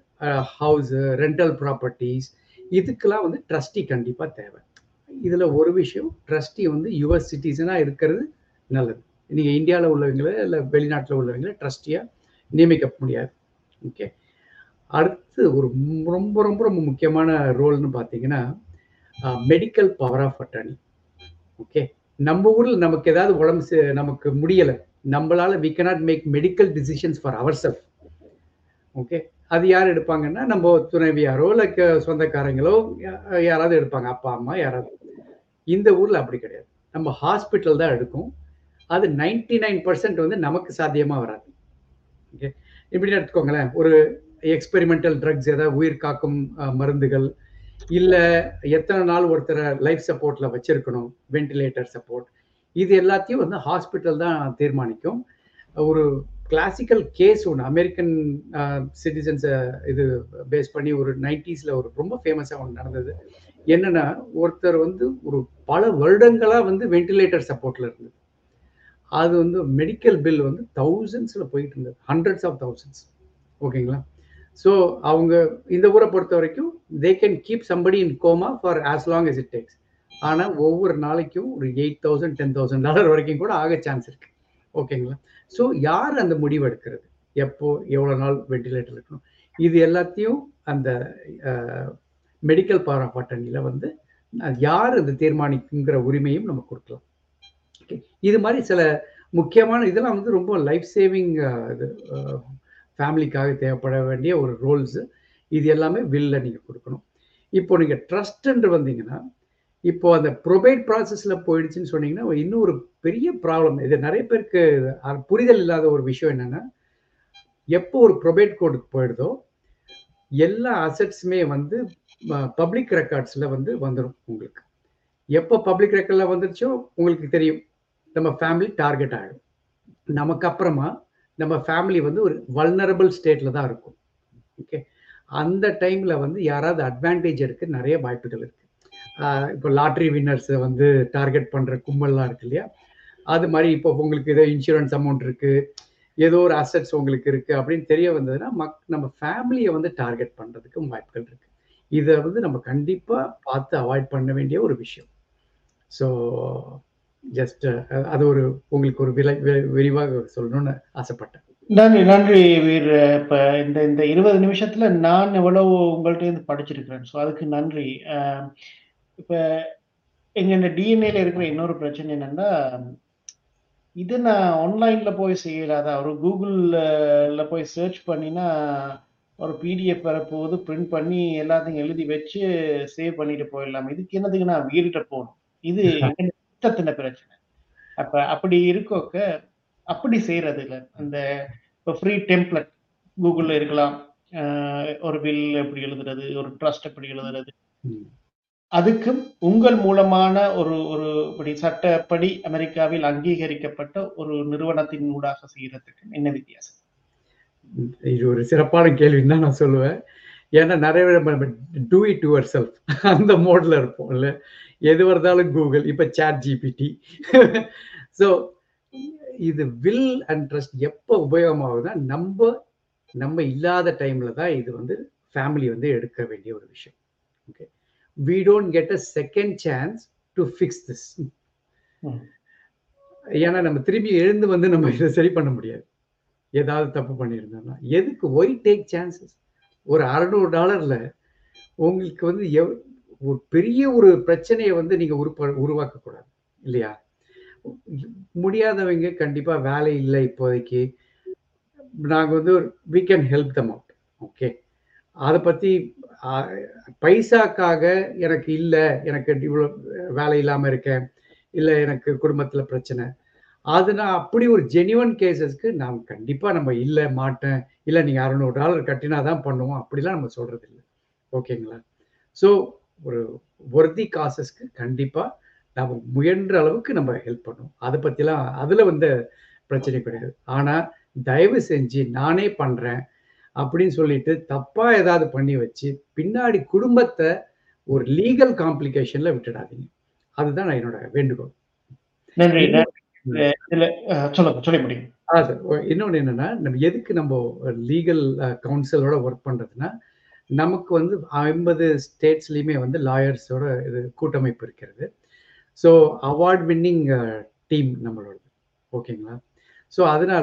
ஹவுஸ் ரெண்டல் ப்ராப்பர்ட்டிஸ் இதுக்கெல்லாம் வந்து ட்ரஸ்டி கண்டிப்பாக தேவை இதில் ஒரு விஷயம் ட்ரஸ்டி வந்து யுஎஸ் சிட்டிசனாக இருக்கிறது நல்லது நீங்கள் இந்தியாவில் உள்ளவங்கள இல்லை வெளிநாட்டில் உள்ளவங்கள ட்ரஸ்டியாக நியமிக்க முடியாது ஓகே அடுத்து ஒரு ரொம்ப ரொம்ப ரொம்ப முக்கியமான ரோல்னு பார்த்தீங்கன்னா medical power of attorney okay நம்ம ஊரில் நமக்கு ஏதாவது உடம்பு நமக்கு முடியலை நம்மளால we cannot make medical decisions for our self okay அது யார் எடுப்பாங்கன்னா நம்ம துணைவியாரோ இல்லை சொந்தக்காரங்களோ யாராவது எடுப்பாங்க அப்பா அம்மா யாராவது இந்த ஊர்ல அப்படி கிடையாது நம்ம ஹாஸ்பிட்டல் தான் எடுக்கும் அது நைன்டி நைன் பர்சன்ட் வந்து நமக்கு சாத்தியமா வராது ஓகே இப்படி எடுத்துக்கோங்களேன் ஒரு எக்ஸ்பெரிமெண்டல் ட்ரக்ஸ் ஏதாவது உயிர் காக்கும் மருந்துகள் இல்லை எத்தனை நாள் ஒருத்தரை லைஃப் சப்போர்ட்ல வச்சிருக்கணும் வென்டிலேட்டர் சப்போர்ட் இது எல்லாத்தையும் வந்து ஹாஸ்பிட்டல் தான் தீர்மானிக்கும் ஒரு கிளாசிக்கல் கேஸ் ஒன்று அமெரிக்கன் சிட்டிசன்ஸை இது பேஸ் பண்ணி ஒரு நைன்டிஸில் ஒரு ரொம்ப ஃபேமஸாக ஒன்று நடந்தது என்னன்னா ஒருத்தர் வந்து ஒரு பல வருடங்களாக வந்து வென்டிலேட்டர் சப்போர்ட்ல இருந்தது அது வந்து மெடிக்கல் பில் வந்து தௌசண்ட்ஸில் போயிட்டு இருந்தது ஹண்ட்ரட்ஸ் ஆஃப் தௌசண்ட்ஸ் ஓகேங்களா ஸோ அவங்க இந்த ஊரை பொறுத்த வரைக்கும் they can keep somebody in coma for as long as it takes ஆனால் ஒவ்வொரு நாளைக்கும் ஒரு eight thousand ten thousand dollar வரைக்கும் கூட ஆக சான்ஸ் இருக்கு ஓகேங்களா ஸோ யார் அந்த முடிவு எடுக்கிறது எப்போ எவ்வளோ நாள் வெண்டிலேட்டர் இருக்கணும் இது எல்லாத்தையும் அந்த மெடிக்கல் பவர் ஆஃப் அட்டர்னியில் வந்து யார் அது தீர்மானிக்குங்கிற உரிமையும் நம்ம கொடுக்கலாம் ஓகே இது மாதிரி சில முக்கியமான இதெல்லாம் வந்து ரொம்ப லைஃப் சேவிங் இது ஃபேமிலிக்காக தேவைப்பட வேண்டிய ஒரு ரோல்ஸு இது எல்லாமே வில்ல நீங்கள் கொடுக்கணும் இப்போ நீங்கள் ட்ரஸ்ட்ன்று வந்தீங்கன்னா இப்போ அந்த ப்ரொபேட் ப்ராசஸில் போயிடுச்சுன்னு சொன்னீங்கன்னா இன்னும் ஒரு பெரிய ப்ராப்ளம் இது நிறைய பேருக்கு புரிதல் இல்லாத ஒரு விஷயம் என்னன்னா எப்போ ஒரு ப்ரொபேட் கோடுக்கு போயிடுதோ எல்லா அசட்ஸுமே வந்து பப்ளிக் ரெக்கார்ட்ஸில் வந்து வந்துடும் உங்களுக்கு எப்போ பப்ளிக் ரெக்கார்டில் வந்துருச்சோ உங்களுக்கு தெரியும் நம்ம ஃபேமிலி டார்கெட் ஆகிடும் நமக்கு அப்புறமா நம்ம ஃபேமிலி வந்து ஒரு வல்னரபிள் ஸ்டேட்டில் தான் இருக்கும் ஓகே அந்த டைமில் வந்து யாராவது அட்வான்டேஜ் எடுக்க நிறைய வாய்ப்புகள் இருக்குது இப்போ லாட்ரி வின்னர்ஸை வந்து டார்கெட் பண்ணுற கும்பல்லாம் இருக்கு இல்லையா அது மாதிரி இப்போ உங்களுக்கு ஏதோ இன்சூரன்ஸ் அமௌண்ட் இருக்குது ஏதோ ஒரு அசட்ஸ் உங்களுக்கு இருக்குது அப்படின்னு தெரிய வந்ததுன்னா மக் நம்ம ஃபேமிலியை வந்து டார்கெட் பண்ணுறதுக்கும் வாய்ப்புகள் இருக்குது இதை வந்து நம்ம கண்டிப்பாக பார்த்து அவாய்ட் பண்ண வேண்டிய ஒரு விஷயம் ஸோ ஜஸ்ட் அது ஒரு உங்களுக்கு ஒரு விலை விரிவாக சொல்லணும்னு ஆசைப்பட்டேன் நன்றி நன்றி வீர் இப்ப இந்த இந்த இருபது நிமிஷத்துல நான் எவ்வளவு உங்கள்ட்ட இருந்து படிச்சிருக்கிறேன் ஸோ அதுக்கு நன்றி இப்ப எங்க இந்த டிஎன்ஏல இருக்கிற இன்னொரு பிரச்சனை என்னன்னா இது நான் ஆன்லைன்ல போய் செய்யலாத ஒரு கூகுள்ல போய் சர்ச் பண்ணினா ஒரு பிடிஎஃப் வரப்போகுது பிரிண்ட் பண்ணி எல்லாத்தையும் எழுதி வச்சு சேவ் பண்ணிட்டு போயிடலாம் இதுக்கு என்னதுக்கு நான் வீடுகிட்ட போகணும் இது திட்டத்தின பிரச்சனை அப்ப அப்படி இருக்கோக்க அப்படி செய்யறது இல்லை அந்த இப்போ ஃப்ரீ டெம்ப்ளட் கூகுளில் இருக்கலாம் ஒரு பில் எப்படி எழுதுறது ஒரு ட்ரஸ்ட் எப்படி எழுதுறது அதுக்கும் உங்கள் மூலமான ஒரு ஒரு இப்படி சட்டப்படி அமெரிக்காவில் அங்கீகரிக்கப்பட்ட ஒரு நிறுவனத்தின் ஊடாக செய்யறதுக்கும் என்ன வித்தியாசம் இது ஒரு சிறப்பான கேள்வின்னு தான் நான் சொல்லுவேன் ஏன்னா நிறைய பேர் டூ இட் யுவர் செல்ஃப் அந்த மோட்ல இருப்போம்ல எது வருதாலும் கூகுள் இப்போ சாட் ஜிபிடி ஸோ இது வில் அண்ட் ட்ரஸ்ட் எப்போ உபயோகமாகுதுன்னா நம்ம நம்ம இல்லாத டைம்ல தான் இது வந்து ஃபேமிலி வந்து எடுக்க வேண்டிய ஒரு விஷயம் okay we don't get a second chance to fix this ஏன்னா நம்ம திரும்பி எழுந்து வந்து நம்ம இதை சரி பண்ண முடியாது ஏதாவது தப்பு பண்ணியிருந்தோம்னா எதுக்கு ஒய் டேக் சான்சஸ் ஒரு அறநூறு டாலர்ல உங்களுக்கு வந்து எவ் ஒரு பெரிய ஒரு பிரச்சனையை வந்து நீங்க உருப்ப உருவாக்கக்கூடாது இல்லையா முடியாதவங்க கண்டிப்பா வேலை இல்லை இப்போதைக்கு நாங்கள் வந்து we can help them out okay அதை பற்றி பைசாக்காக எனக்கு இல்லை எனக்கு இவ்வளோ வேலை இல்லாமல் இருக்கேன் இல்லை எனக்கு குடும்பத்தில் பிரச்சனை அது நான் அப்படி ஒரு ஜெனிவன் கேசஸ்க்கு நான் கண்டிப்பாக நம்ம இல்லை மாட்டேன் இல்லை நீங்கள் அறநூறு டாலர் கட்டினா தான் பண்ணுவோம் அப்படிலாம் நம்ம சொல்கிறது இல்லை ஓகேங்களா ஸோ ஒரு ஒர்தி காசஸ்க்கு கண்டிப்பாக நம்ம முயன்ற அளவுக்கு நம்ம ஹெல்ப் பண்ணுவோம் அதை பற்றிலாம் அதில் வந்து பிரச்சனை கிடையாது ஆனால் தயவு செஞ்சு நானே பண்ணுறேன் அப்படின்னு சொல்லிட்டு தப்பா ஏதாவது பண்ணி வச்சு பின்னாடி குடும்பத்தை ஒரு லீகல் காம்ப்ளிகேஷன்ல விட்டுடாதீங்க அதுதான் நான் என்னோட வேண்டுகோள் நன்றி சொல்லுங்க சொல்ல முடியும் அது இன்னொன்று என்னன்னா நம்ம எதுக்கு நம்ம லீகல் கவுன்சிலோட ஒர்க் பண்றதுன்னா நமக்கு வந்து ஐம்பது ஸ்டேட்ஸ்லயுமே வந்து லாயர்ஸோட இது கூட்டமைப்பு இருக்கிறது ஸோ அவார்ட் வின்னிங் டீம் நம்மளோடது ஓகேங்களா ஸோ அதனால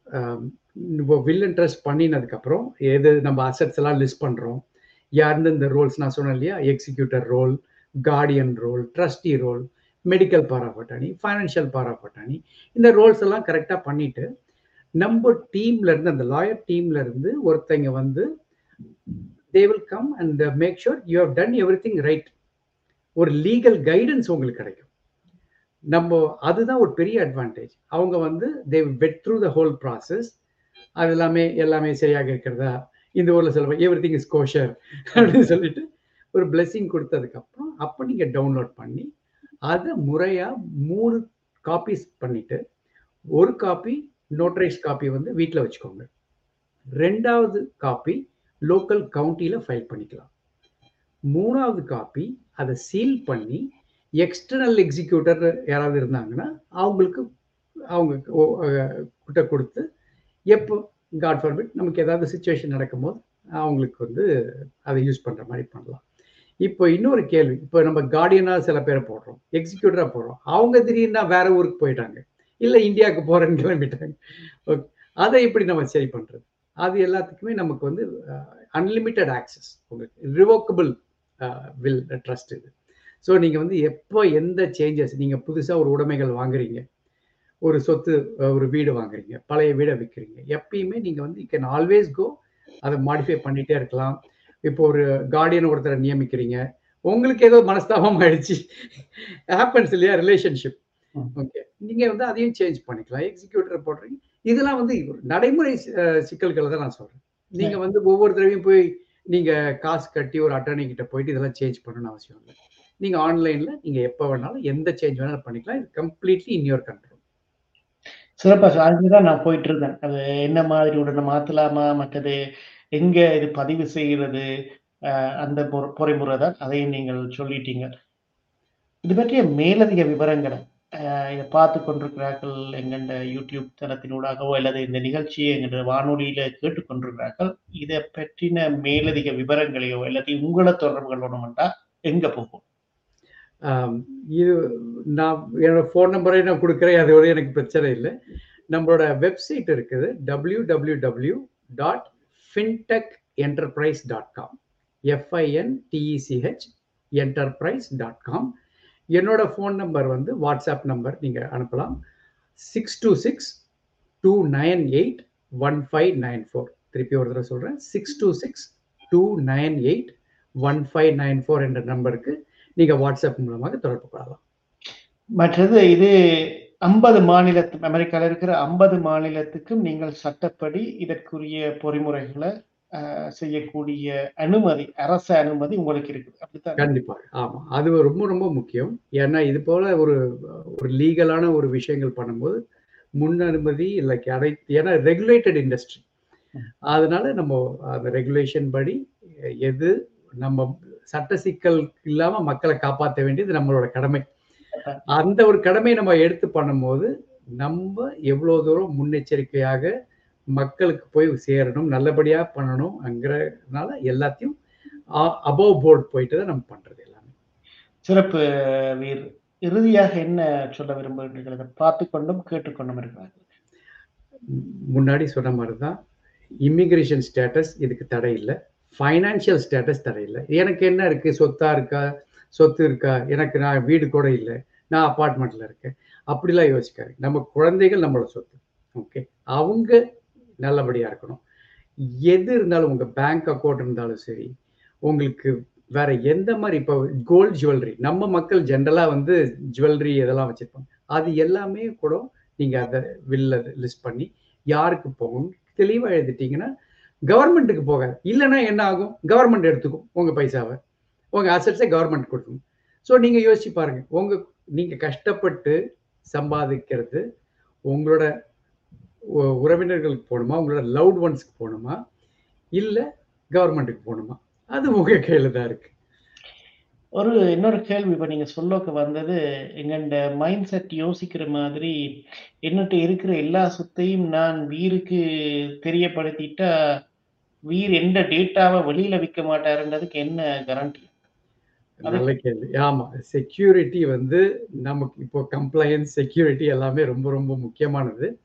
இப்போ வில் இன்ட்ரெஸ்ட் பண்ணினதுக்கப்புறம் எது நம்ம அசட்ஸ் எல்லாம் லிஸ்ட் பண்ணுறோம் யாருந்த இந்த ரோல்ஸ் நான் சொன்னேன் இல்லையா executor role guardian role trustee role medical power பட்டாணி ஃபைனான்ஷியல் பாரா பட்டாணி இந்த ரோல்ஸ் எல்லாம் கரெக்டாக பண்ணிட்டு நம்ம டீம்ல இருந்து அந்த லாயர் டீம்ல இருந்து ஒருத்தங்க வந்து they will come and make sure you have done everything right ஒரு லீகல் கைடன்ஸ் உங்களுக்கு கிடைக்கும் நம்ம அதுதான் ஒரு பெரிய அட்வான்டேஜ் அவங்க வந்து they vet through the whole process அது எல்லாமே எல்லாமே சரியாக இருக்கிறதா இந்த ஊர்ல சொல்லுவோம் எவ்ரி திங் இஸ் கோஷர் அப்படின்னு சொல்லிட்டு ஒரு பிளெஸிங் கொடுத்ததுக்கப்புறம் அப்போ நீங்கள் டவுன்லோட் பண்ணி அதை முறையாக மூணு காப்பீஸ் பண்ணிட்டு ஒரு காப்பி நோட்டரைஸ் காப்பி வந்து வீட்டில் வச்சுக்கோங்க ரெண்டாவது காப்பி லோக்கல் கவுண்டியில் ஃபைல் பண்ணிக்கலாம் மூணாவது காப்பி அதை சீல் பண்ணி எக்ஸ்டர்னல் எக்ஸிக்யூட்டர் யாராவது இருந்தாங்கன்னா அவங்களுக்கு அவங்க கிட்ட கொடுத்து எப்போ காட் ஃபார்பிட் நமக்கு ஏதாவது சுச்சுவேஷன் நடக்கும்போது அவங்களுக்கு வந்து அதை யூஸ் பண்ணுற மாதிரி பண்ணலாம் இப்போ இன்னொரு கேள்வி இப்போ நம்ம கார்டியனாக சில பேரை போடுறோம் எக்ஸிக்யூட்டராக போடுறோம் அவங்க திடீர்னா வேற ஊருக்கு போயிட்டாங்க இல்லை இந்தியாவுக்கு போகிறேன்னு கிளம்பிட்டாங்க ஓகே அதை எப்படி நம்ம சரி பண்ணுறது அது எல்லாத்துக்குமே நமக்கு வந்து அன்லிமிட்டெட் ஆக்சஸ் உங்களுக்கு ரிவோக்கபிள் வில் ட்ரஸ்ட் இது ஸோ நீங்கள் வந்து எப்போ எந்த சேஞ்சஸ் நீங்கள் புதுசாக ஒரு உடைமைகள் வாங்குறீங்க ஒரு சொத்து ஒரு வீடு வாங்குறீங்க பழைய வீடை விற்கிறீங்க எப்பயுமே நீங்கள் வந்து யூ கேன் ஆல்வேஸ் கோ அதை மாடிஃபை பண்ணிகிட்டே இருக்கலாம் இப்போ ஒரு கார்டியன் ஒருத்தரை நியமிக்கிறீங்க உங்களுக்கு ஏதோ மனஸ்தாபம் ஆயிடுச்சு ஹேப்பன்ஸ் இல்லையா ரிலேஷன்ஷிப் ஓகே நீங்கள் வந்து அதையும் சேஞ்ச் பண்ணிக்கலாம் எக்ஸிக்யூட்டர் போடுறீங்க இதெல்லாம் வந்து நடைமுறை சிக்கல்களை தான் நான் சொல்கிறேன் நீங்கள் வந்து ஒவ்வொரு தடவையும் போய் நீங்கள் காசு கட்டி ஒரு அட்டர்னி கிட்ட போயிட்டு இதெல்லாம் சேஞ்ச் பண்ணணும்னு அவசியம் இல்லை நீங்கள் ஆன்லைனில் நீங்கள் எப்போ வேணாலும் எந்த சேஞ்ச் வேணாலும் பண்ணிக்கலாம் இது கம்ப்ளீட்லி இன் யோர் கண்ட்ரோல் சிறப்பாக அதுதான் நான் போயிட்டு இருந்தேன் அது என்ன மாதிரி உடனே மாத்தலாமா மற்றது எங்க இது பதிவு செய்கிறது அந்த பொறைமுறை தான் அதையும் நீங்கள் சொல்லிட்டீங்க இது பற்றிய மேலதிக விவரங்களை இதை பார்த்து கொண்டிருக்கிறார்கள் எங்கண்ட யூடியூப் தளத்தினூடாகவோ அல்லது இந்த நிகழ்ச்சியை எங்கள்ட வானொலியில கேட்டுக்கொண்டிருக்கிறார்கள் இதை பற்றின மேலதிக விவரங்களையோ அல்லது உங்களை தொடர்பு கொள்ளணும்டா எங்க போகும் இது நான் என்னோட ஃபோன் நம்பரை நான் கொடுக்குறேன் அதோட எனக்கு பிரச்சனை இல்லை நம்மளோட வெப்சைட் இருக்குது W W W dot fintech enterprise dot com F I N T E C H enterprise dot com என்னோட ஃபோன் நம்பர் வந்து வாட்ஸ்அப் நம்பர் நீங்கள் அனுப்பலாம் six two six two nine eight one five nine four திருப்பி ஒரு தடவை சொல்கிறேன் six two six two nine eight one five nine four என்ற நம்பருக்கு நீங்கள் வாட்ஸ்அப் மூலமாக தொடர்பு கொள்ளலாம் மற்றது இது ஐம்பது மாநிலத்து அமெரிக்காவில் இருக்கிற ஐம்பது மாநிலத்துக்கும் நீங்கள் சட்டப்படி இதற்குரிய பொறிமுறைகளை செய்யக்கூடிய அனுமதி அரச அனுமதி உங்களுக்கு இருக்குது அப்படித்தான் கண்டிப்பாக ஆமா அது ரொம்ப ரொம்ப முக்கியம் ஏன்னா இது போல ஒரு ஒரு லீகலான ஒரு விஷயங்கள் பண்ணும்போது முன் அனுமதி இல்லை அடை ஏன்னா ரெகுலேட்டட் இண்டஸ்ட்ரி அதனால நம்ம அந்த ரெகுலேஷன் படி எது நம்ம சட்ட சிக்கல் இல்லாம மக்களை காப்பாற்ற வேண்டியது நம்மளோட கடமை அந்த ஒரு கடமையை நம்ம எடுத்து பண்ணும்போது நம்ம எவ்வளவு தூரம் முன்னெச்சரிக்கையாக மக்களுக்கு போய் சேரணும் நல்லபடியா பண்ணணும்ங்கிறதுனால எல்லாத்தையும் அபவ் போர்டு போயிட்டு தான் நம்ம பண்றது எல்லாமே சிறப்பு வீர் இறுதியாக என்ன சொல்ல விரும்புகிறீர்கள் பார்த்து கொண்டும் கேட்டுக்கொண்டும் இருக்கிறார்கள் முன்னாடி சொன்ன மாதிரி தான் இமிகிரேஷன் ஸ்டேட்டஸ் இதுக்கு தடை இல்லை ஃபைனான்சியல் ஸ்டேட்டஸ் தடை இல்லை எனக்கு என்ன இருக்கு சொத்தா இருக்கா சொத்து இருக்கா எனக்கு நான் வீடு கூட இல்லை நான் அப்பார்ட்மெண்ட்ல இருக்கேன் அப்படிலாம் யோசிக்காரு நம்ம குழந்தைகள் நம்மளோட சொத்து ஓகே அவங்க நல்லபடியா இருக்கணும் எது இருந்தாலும் உங்க பேங்க் அக்கௌண்ட் இருந்தாலும் சரி உங்களுக்கு வேற எந்த மாதிரி இப்போ கோல்ட் ஜுவல்லரி நம்ம மக்கள் ஜென்ரலா வந்து ஜுவல்லரி இதெல்லாம் வச்சிருப்பாங்க அது எல்லாமே கூட நீங்க அதை வில்ல லிஸ்ட் பண்ணி யாருக்கு போகணும் தெளிவா எழுதிட்டீங்கன்னா கவர்மெண்ட்டுக்கு போகாது இல்லைன்னா என்ன ஆகும் கவர்மெண்ட் எடுத்துக்கும் உங்க பைசாவை உங்க அசட்ஸை கவர்மெண்ட் கொடுக்கும் ஸோ நீங்க யோசிச்சு பாருங்க உங்க நீங்க கஷ்டப்பட்டு சம்பாதிக்கிறது உங்களோட உறவினர்களுக்கு போகணுமா உங்களோட லவ்ட் ஒன்ஸ்க்கு போகணுமா இல்லை கவர்மெண்ட்டுக்கு போகணுமா அது உங்க கையில தான் இருக்கு ஒரு இன்னொரு கேள்வி இப்போ நீங்கள் சொல்லக்கு வந்தது எங்கண்ட மைண்ட் செட் யோசிக்கிற மாதிரி என்னட்டு இருக்கிற எல்லா சொத்தையும் நான் வீருக்கு தெரியப்படுத்திட்டா வீர் எந்த டேட்டாவை வெளியில விற்க மாட்டாருன்றதுக்கு என்ன கேரண்டி நல்ல கேள்வி ஆமா செக்யூரிட்டி வந்து நமக்கு இப்போ கம்ப்ளையன்ஸ் செக்யூரிட்டி எல்லாமே ரொம்ப ரொம்ப முக்கியமானது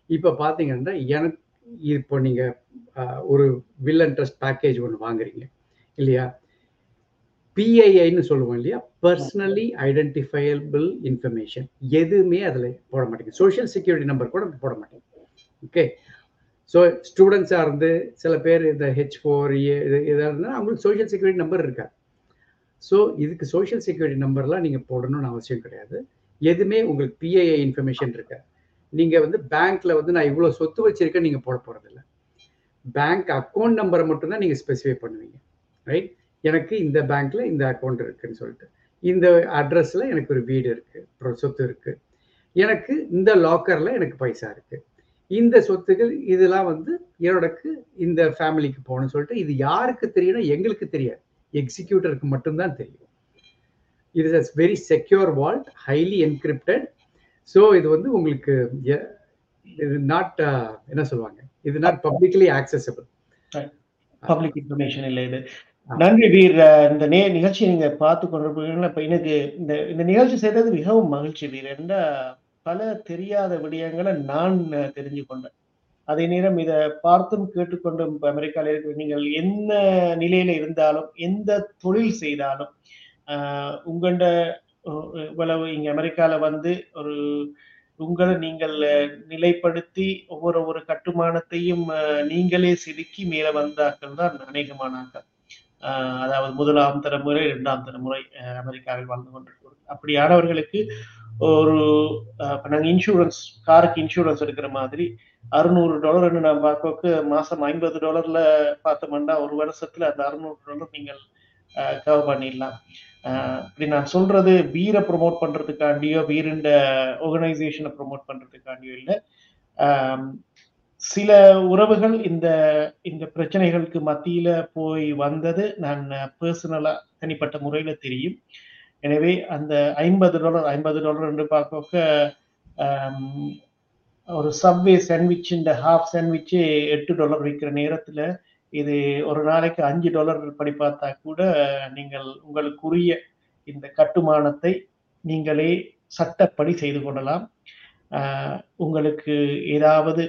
இப்போ பார்த்தீங்கன்னா எனக்கு இப்போ நீங்கள் ஒரு வில் அண்ட் ட்ரஸ்ட் பேக்கேஜ் ஒன்று வாங்குறீங்க இல்லையா பிஐஐன்னு சொல்லுவோம் இல்லையா பர்சனலி ஐடென்டிஃபையபிள் இன்ஃபர்மேஷன் எதுவுமே அதில் போட மாட்டேங்க சோஷியல் செக்யூரிட்டி நம்பர் கூட போட மாட்டேங்க ஓகே ஸோ ஸ்டூடெண்ட்ஸாக இருந்து சில பேர் இந்த ஹெச் ஃபோர் இது இதாக இருந்தால் அவங்களுக்கு சோஷியல் செக்யூரிட்டி நம்பர் இருக்காது ஸோ இதுக்கு சோஷியல் செக்யூரிட்டி நம்பர்லாம் நீங்கள் போடணும்னு அவசியம் கிடையாது எதுவுமே உங்களுக்கு பிஐஐ இன்ஃபர்மேஷன் இருக்காது நீங்கள் வந்து பேங்க்ல வந்து நான் இவ்வளோ சொத்து வச்சிருக்கேன் நீங்கள் போட போகிறதில்ல பேங்க் அக்கௌண்ட் நம்பரை மட்டும்தான் நீங்கள் ஸ்பெசிஃபை பண்ணுவீங்க ரைட் எனக்கு இந்த பேங்க்ல இந்த அக்கௌண்ட் இருக்குன்னு சொல்லிட்டு இந்த அட்ரஸ்ல எனக்கு ஒரு வீடு இருக்கு அப்புறம் சொத்து இருக்கு எனக்கு இந்த லாக்கர்ல எனக்கு பைசா இருக்கு இந்த சொத்துக்கள் இதெல்லாம் வந்து என்னோடக்கு இந்த ஃபேமிலிக்கு போகணும்னு சொல்லிட்டு இது யாருக்கு தெரியும்னா எங்களுக்கு தெரியாது எக்ஸிக்யூட்டருக்கு மட்டும்தான் தெரியும் இது is very secure vault highly encrypted so இது வந்து உங்களுக்கு இது நாட் என்ன சொல்லுவாங்க இது not publicly accessible public information இல்லை இது நன்றி வீர் இந்த நே நிகழ்ச்சியை நீங்க பார்த்து கொண்டிருப்பீங்கன்னா இப்ப எனக்கு இந்த இந்த நிகழ்ச்சி செய்தது மிகவும் மகிழ்ச்சி வீர் என்ன பல தெரியாத விடயங்களை நான் தெரிஞ்சு கொண்டேன் அதே நேரம் இதை பார்த்தும் கேட்டுக்கொண்டும் அமெரிக்காவில் இருக்கிற நீங்கள் என்ன நிலையில இருந்தாலும் எந்த தொழில் செய்தாலும் உங்கள்ட இவ்வளவு இங்க அமெரிக்கால வந்து ஒரு உங்களை நீங்கள் நிலைப்படுத்தி ஒவ்வொரு ஒரு கட்டுமானத்தையும் நீங்களே செதுக்கி மேல வந்தாக்கள் தான் அநேகமானாக்கள் அதாவது முதலாம் தலைமுறை இரண்டாம் தலைமுறை அமெரிக்காவில் வாழ்ந்து கொண்டிருக்கிறோம் அப்படியானவர்களுக்கு ஒரு நாங்கள் இன்சூரன்ஸ் காருக்கு இன்சூரன்ஸ் எடுக்கிற மாதிரி அறுநூறு டாலர்னு நான் பார்க்க மாசம் ஐம்பது டாலர்ல பார்த்தோம்னா ஒரு வருஷத்துல அந்த அறுநூறு டாலர் நீங்கள் கவர் பண்ணிடலாம் இப்படி நான் சொல்றது வீரை ப்ரொமோட் பண்றதுக்காண்டியோ வீருண்ட ஆர்கனைசேஷனை ப்ரொமோட் பண்றதுக்காண்டியோ இல்லை சில உறவுகள் இந்த இந்த பிரச்சனைகளுக்கு மத்தியில போய் வந்தது நான் பர்சனலா தனிப்பட்ட முறையில தெரியும் எனவே அந்த ஐம்பது டாலர் ஐம்பது டாலர் என்று பார்க்க ஒரு சப்வே சாண்ட்விச் இந்த ஹாஃப் சாண்ட்விச்சு எட்டு டாலர் விற்கிற நேரத்துல இது ஒரு நாளைக்கு அஞ்சு டாலர் படி பார்த்தா கூட நீங்கள் உங்களுக்குரிய இந்த கட்டுமானத்தை நீங்களே சட்டப்படி செய்து கொள்ளலாம் உங்களுக்கு ஏதாவது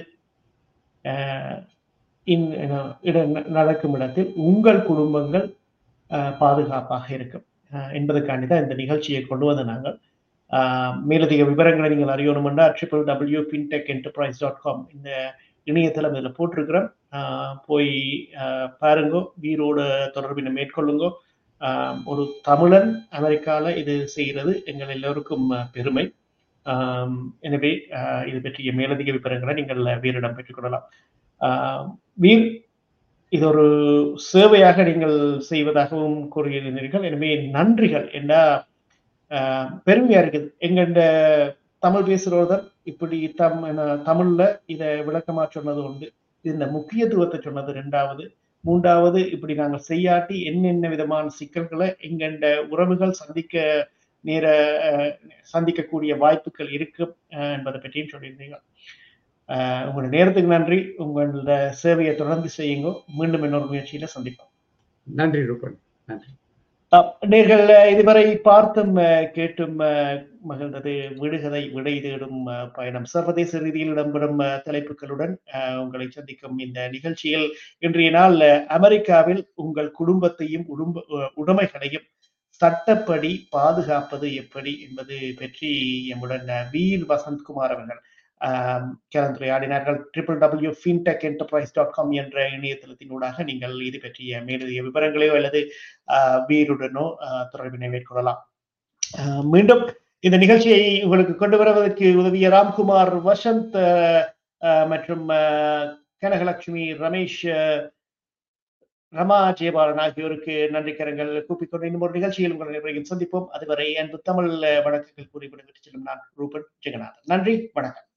நடக்கும் இடத்தில் உங்கள் குடும்பங்கள் பாதுகாப்பாக இருக்கும் என்பதற்காண்டி தான் இந்த நிகழ்ச்சியை கொண்டு வந்த நாங்கள் மேலதிக விவரங்களை நீங்கள் அறியணும்னா triple W fintech enterprise dot com இந்த இணையதளம் இதில் போட்டிருக்கிறோம் போய் பாருங்கோ வீரோட தொடர்பினை மேற்கொள்ளுங்கோ ஒரு தமிழன் அமெரிக்கால இது செய்கிறது எங்கள் எல்லோருக்கும் பெருமை எனவே இது பற்றிய மேலதிக விவரங்களை நீங்கள் வீரிடம் பெற்றுக்கொள்ளலாம் வீர் இது ஒரு சேவையாக நீங்கள் செய்வதாகவும் கூறியிருந்தீர்கள் எனவே நன்றிகள் என்ன பெருமையா இருக்குது எங்கண்ட தமிழ் பேசுறவர் இப்படி தம் தமிழ்ல இத விளக்கமா சொன்னது உண்டு இந்த முக்கியத்துவத்தை சொன்னது ரெண்டாவது மூன்றாவது இப்படி நாங்கள் செய்யாட்டி என்னென்ன விதமான சிக்கல்களை எங்கண்ட உறவுகள் சந்திக்க நேர சந்திக்கக்கூடிய வாய்ப்புகள் இருக்கு என்பதை பற்றியும் சொல்லியிருந்தீங்க உங்களோட நேரத்துக்கு நன்றி உங்களோட சேவையை தொடர்ந்து செய்யுங்க மீண்டும் இன்னொரு முயற்சியில சந்திப்போம் நன்றி ரூபன் நன்றி நேர்கள் இதுவரை பார்த்தும் கேட்டும் மகிழ்ந்தது விடுகதை விடை தேடும் பயணம் சர்வதேச ரீதியில் இடம்பெறும் தலைப்புகளுடன் உங்களை சந்திக்கும் இந்த நிகழ்ச்சியில் இன்றைய நாள் அமெரிக்காவில் உங்கள் குடும்பத்தையும் உடும்ப உடைமைகளையும் சட்டப்படி பாதுகாப்பது எப்படி என்பது பற்றி எம்முடன் வீர் வசந்த்குமார் அவர்கள் கலந்துரையாடினார்கள் triple W fintech enterprise dot com என்ற இணையதளத்தினூடாக நீங்கள் இது பற்றிய மேலதிக விவரங்களையோ அல்லது வீருடனோ தொடர்பினை மேற்கொள்ளலாம் மீண்டும் இந்த நிகழ்ச்சியை உங்களுக்கு கொண்டு வருவதற்கு உதவிய ராம்குமார் வசந்த் மற்றும் கனகலட்சுமி ரமேஷ் ரமா ஜெயபாலன் ஆகியோருக்கு நன்றி கரங்கள் கூப்பிக்கொண்டு இன்னும் ஒரு நிகழ்ச்சியில் உங்கள் அனைவரையும் சந்திப்போம் அதுவரை அன்பு தமிழ் வணக்கங்கள் கூறி விடுவிட்டு செல்லும் நான் ரூபன் ஜெகநாதன் நன்றி வணக்கம்